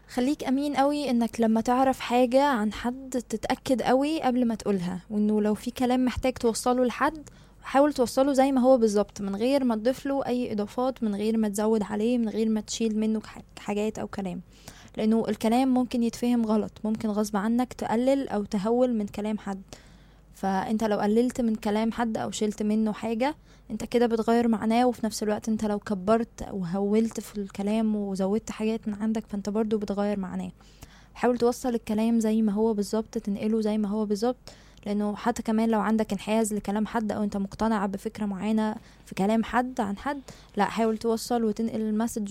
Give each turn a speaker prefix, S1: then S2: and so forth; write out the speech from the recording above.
S1: خليك امين قوي انك لما تعرف حاجة عن حد تتأكد قوي قبل ما تقولها وانه لو في كلام محتاج توصله لحد حاول توصله زي ما هو بالظبط من غير ما تضيف له اي اضافات من غير ما تزود عليه من غير ما تشيل منه ح- حاجات او كلام لانه الكلام ممكن يتفهم غلط ممكن غصب عنك تقلل او تهول من كلام حد فانت لو قللت من كلام حد او شلت منه حاجة انت كده بتغير معناه وفي نفس الوقت انت لو كبرت وهولت في الكلام وزودت حاجات من عندك فانت برضو بتغير معناه حاول توصل الكلام زي ما هو بالظبط تنقله زي ما هو بالظبط لانه حتى كمان لو عندك انحياز لكلام حد او انت مقتنع بفكرة معينة في كلام حد عن حد لا حاول توصل وتنقل المسج